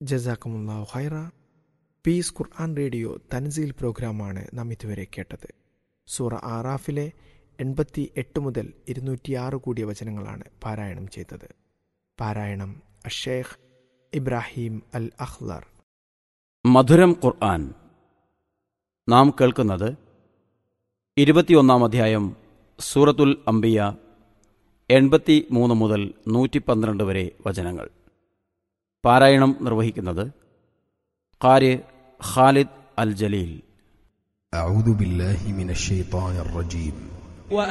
ജസാക്കമുല്ലാഹു ഹൈറ piece ഖുർആൻ radio തൻസീൽ പ്രോഗ്രാമാണ് നാം ഇതുവരെ കേട്ടത് സൂറ ആറാഫിലെ എൺപത്തി എട്ട് മുതൽ ഇരുന്നൂറ്റിയാറ് കൂടിയ വചനങ്ങളാണ് പാരായണം ചെയ്തത് പാരായണം അഷേഖ് ഇബ്രാഹിം അൽ അഹ്ലർ മധുരം ഖുർആൻ നാം കേൾക്കുന്നത് ഇരുപത്തിയൊന്നാം അധ്യായം സൂറത്തുൽ അംബിയ എൺപത്തി മൂന്ന് മുതൽ നൂറ്റി പന്ത്രണ്ട് വരെ വചനങ്ങൾ പാരായണം നിർവഹിക്കുന്നത് ഖാരി ഖാലിദ് അൽ ജലീൽ أعوذ بالله من الشيطان الرجيم